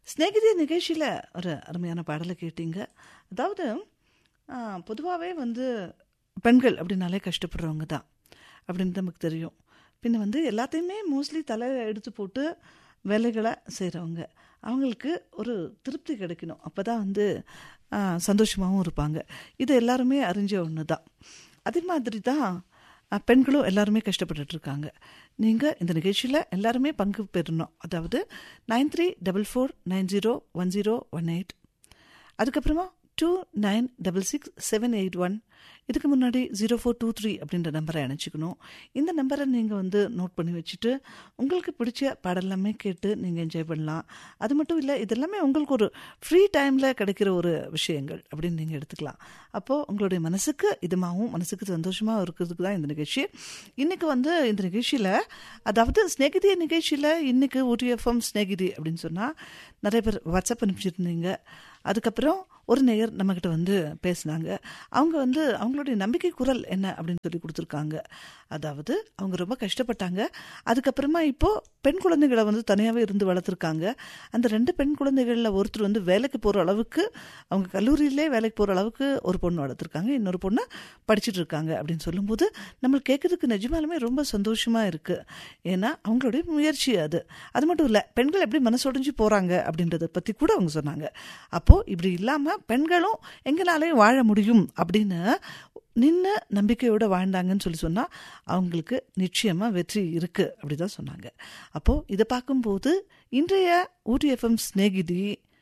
ஸ்நேகிதி நிகழ்ச்சியில் ஒரு அருமையான பாடலை கேட்டீங்க அதாவது பொதுவாகவே வந்து பெண்கள் அப்படின்னாலே கஷ்டப்படுறவங்க தான் அப்படின்னு நமக்கு தெரியும் பின்ன வந்து எல்லாத்தையுமே மோஸ்ட்லி தலை எடுத்து போட்டு வேலைகளை செய்கிறவங்க அவங்களுக்கு ஒரு திருப்தி கிடைக்கணும் அப்போ தான் வந்து சந்தோஷமாகவும் இருப்பாங்க இது எல்லாருமே அறிஞ்ச ஒன்று தான் அதே மாதிரி தான் பெண்களும் எல்லாருமே கஷ்டப்பட்டுட்டு இருக்காங்க நீங்கள் இந்த நிகழ்ச்சியில் எல்லாருமே பங்கு பெறணும் அதாவது nine three double four nine zero one zero one eight அதுக்கப்புறமா two nine double six seven eight one இதுக்கு முன்னாடி ஜீரோ ஃபோர் டூ த்ரீ அப்படின்ற நம்பரை அணைச்சிக்கணும் இந்த நம்பரை நீங்கள் வந்து நோட் பண்ணி வச்சுட்டு உங்களுக்கு பிடிச்ச பாடலாமே கேட்டு நீங்கள் என்ஜாய் பண்ணலாம் அது மட்டும் இல்லை இதெல்லாமே உங்களுக்கு ஒரு ஃப்ரீ டைமில் கிடைக்கிற ஒரு விஷயங்கள் அப்படின்னு நீங்கள் எடுத்துக்கலாம் அப்போது உங்களுடைய மனசுக்கு இதமாகவும் மனசுக்கு சந்தோஷமாக இருக்கிறதுக்கு தான் இந்த நிகழ்ச்சி இன்றைக்கி வந்து இந்த நிகழ்ச்சியில் அதாவது ஸ்நேகிதி நிகழ்ச்சியில் இன்றைக்கி ஓடிஎஃப்எம் ஸ்நேகிதி அப்படின்னு சொன்னால் நிறைய பேர் வாட்ஸ்அப் அனுப்பிச்சிருந்தீங்க அதுக்கப்புறம் ஒரு நேயர் நம்மக்கிட்ட வந்து பேசினாங்க அவங்க வந்து அவங்களுடைய நம்பிக்கை குரல் என்ன அப்படின்னு சொல்லி கொடுத்துருக்காங்க அதாவது அவங்க ரொம்ப கஷ்டப்பட்டாங்க அதுக்கப்புறமா இப்போது பெண் குழந்தைகளை வந்து தனியாகவே இருந்து வளர்த்துருக்காங்க அந்த ரெண்டு பெண் குழந்தைகளில் ஒருத்தர் வந்து வேலைக்கு போகிற அளவுக்கு அவங்க கல்லூரியிலே வேலைக்கு போகிற அளவுக்கு ஒரு பொண்ணு வளர்த்துருக்காங்க இன்னொரு பொண்ணு படிச்சுட்டு இருக்காங்க அப்படின்னு சொல்லும்போது நம்மளுக்கு கேட்குறதுக்கு நிஜமாலுமே ரொம்ப சந்தோஷமாக இருக்குது ஏன்னா அவங்களுடைய முயற்சி அது அது மட்டும் இல்லை பெண்கள் எப்படி மனசொடைஞ்சு போகிறாங்க அப்படின்றத பற்றி கூட அவங்க சொன்னாங்க அப்போது இப்படி இல்லாமல் பெண்களும் எங்களாலேயும் வாழ முடியும் அப்படின்னு நின்று நம்பிக்கையோடு வாழ்ந்தாங்கன்னு சொல்லி சொன்னால் அவங்களுக்கு நிச்சயமாக வெற்றி இருக்குது அப்படி தான் சொன்னாங்க அப்போது இதை பார்க்கும்போது இன்றைய ஊடிஎஃப்எம் ஸ்நேகிதி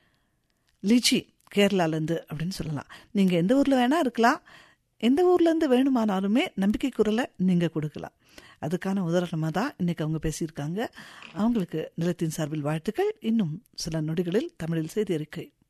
லிச்சி கேரளாலேருந்து அப்படின்னு சொல்லலாம் நீங்கள் எந்த ஊரில் வேணால் இருக்கலாம் எந்த ஊர்லேருந்து வேணுமானாலுமே நம்பிக்கை குரலை நீங்கள் கொடுக்கலாம் அதுக்கான உதாரணமாக தான் இன்றைக்கி அவங்க பேசியிருக்காங்க அவங்களுக்கு நிலத்தின் சார்பில் வாழ்த்துக்கள் இன்னும் சில நொடிகளில் தமிழில் செய்தி அறிக்கை